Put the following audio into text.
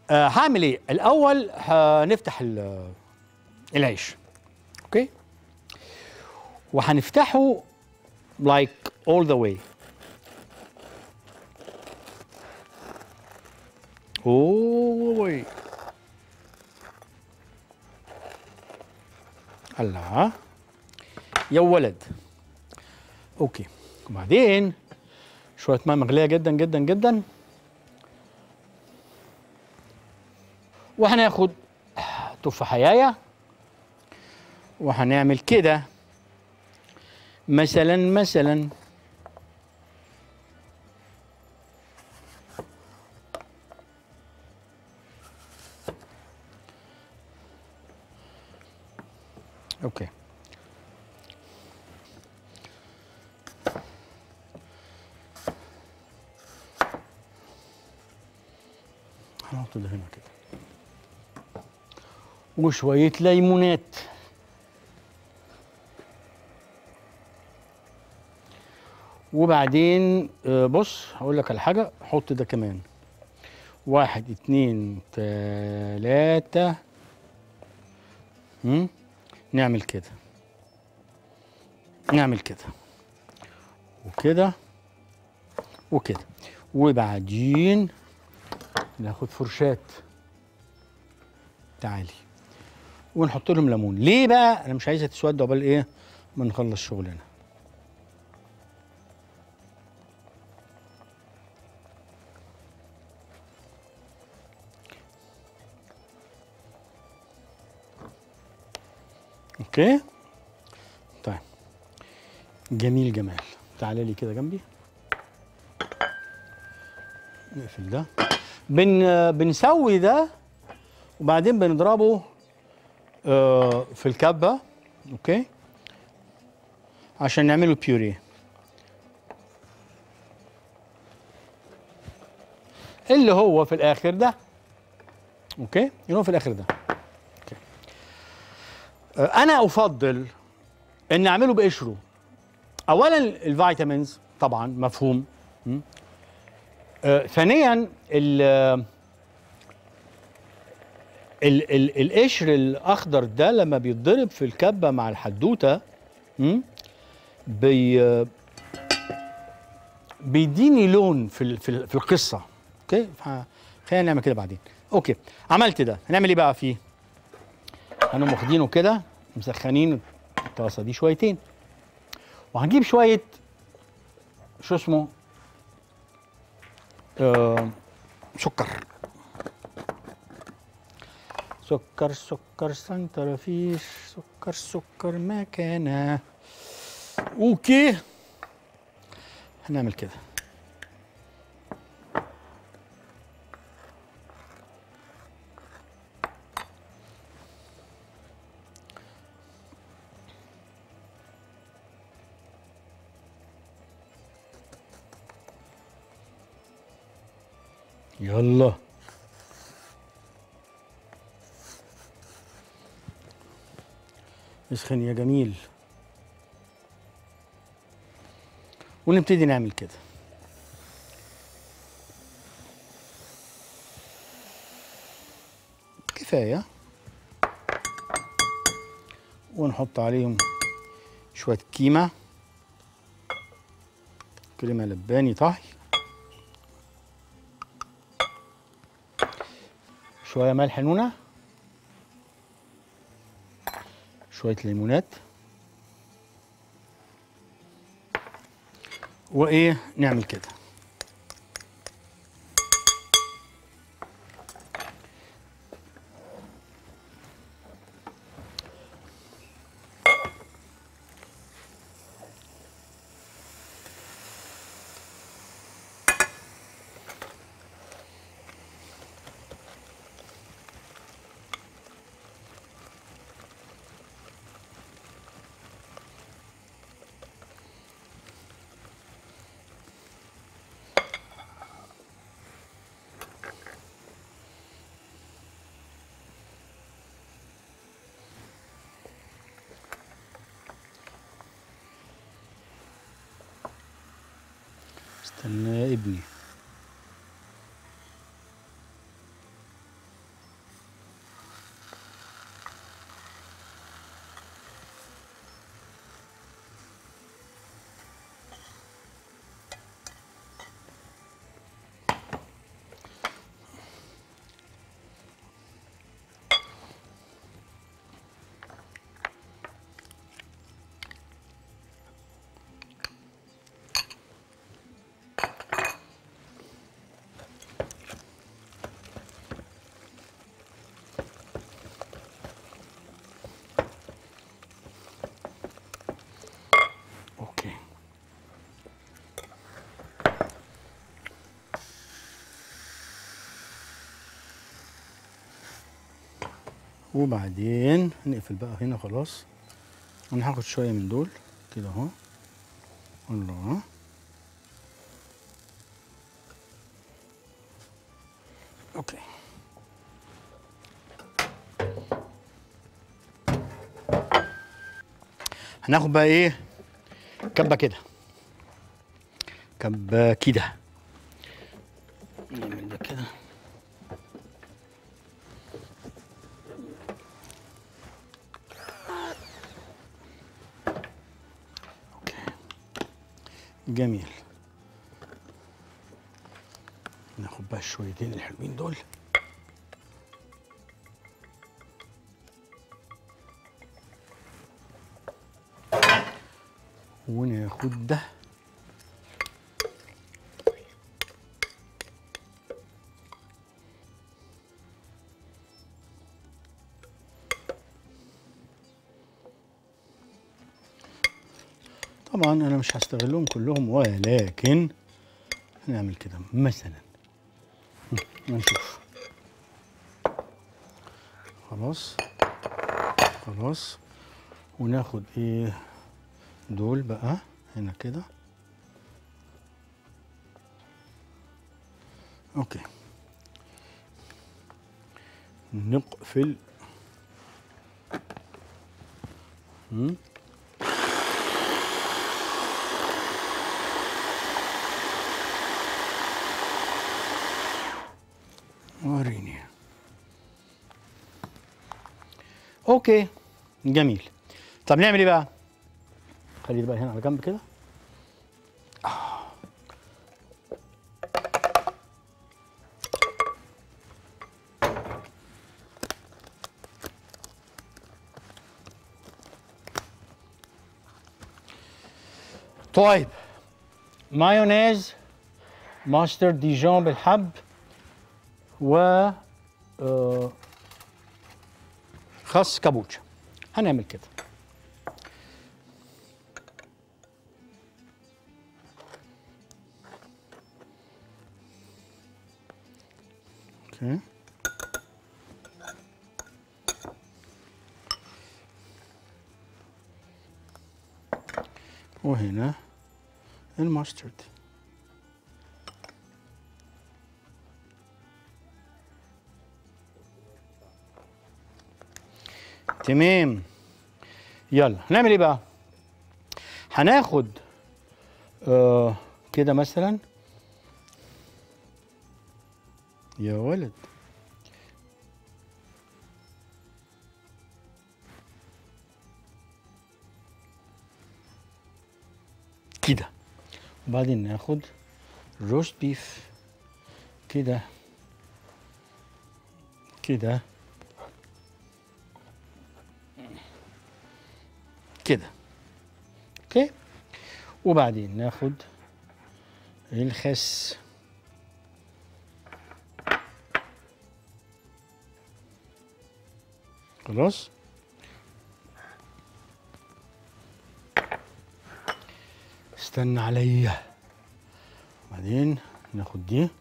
آه هعمل ايه الاول هنفتح ال- العيش اوكي وهنفتحه like all the way all the way الله يا ولد اوكي وبعدين شويه ماء مغليه جدا جدا جدا وهناخد تفاحية وهنعمل كده مثلا مثلا اوكي هنحط ده هنا كده وشوية ليمونات وبعدين آه، بص هقول لك على حاجة حط ده كمان واحد اتنين تلاتة هم؟ نعمل كده نعمل كده وكده وكده وبعدين ناخد فرشات تعالي ونحط لهم ليمون ليه بقى انا مش عايزها تسود قبل ايه ما نخلص شغلنا اوكي طيب جميل جمال تعالى لي كده جنبي نقفل ده بن بنسوي ده وبعدين بنضربه آه، في الكبه اوكي عشان نعمله بيوريه اللي هو في الاخر ده اوكي اللي هو في الاخر ده اوكي آه، انا افضل ان اعمله بقشره اولا الفيتامينز طبعا مفهوم م? آه، ثانيا ال ال ال القشر الاخضر ده لما بيتضرب في الكبه مع الحدوته م? بي بيديني لون في ال- في, ال- في القصه اوكي ف- خلينا نعمل كده بعدين اوكي عملت ده هنعمل ايه بقى فيه هنقوم واخدينه كده مسخنين الطاسه دي شويتين وهنجيب شويه شو اسمه آه سكر سكر سكر سنتر فيش سكر سكر مكانه اوكي هنعمل كده يلا اسخن يا جميل ونبتدي نعمل كده كفايه ونحط عليهم شويه كيمه كريمه لباني طهي شويه ملح نونه شويه ليمونات وايه نعمل كده استنى يا ابني وبعدين نقفل بقى هنا خلاص انا هاخد شويه من دول كده اهو الله اوكي هناخد بقى ايه كبه كده كبه كده نعمل ده كده اوكي جميل ناخد بقى الشويتين الحلوين دول وناخد ده طبعا انا مش هستغلهم كلهم ولكن هنعمل كده مثلا نشوف خلاص خلاص وناخد ايه دول بقى هنا كده اوكي نقفل مم. وريني اوكي جميل طب نعمل ايه بقى خليه بقى هنا على جنب كده آه. طيب مايونيز ماستر ديجون بالحب و آه، خس كابوتشا هنعمل كده اوكي وهنا الماسترد تمام يلا هنعمل ايه بقى هناخد آه كده مثلا يا ولد كده وبعدين ناخد روست بيف كده كده كده اوكي وبعدين ناخد الخس خلاص استنى عليا بعدين ناخد دي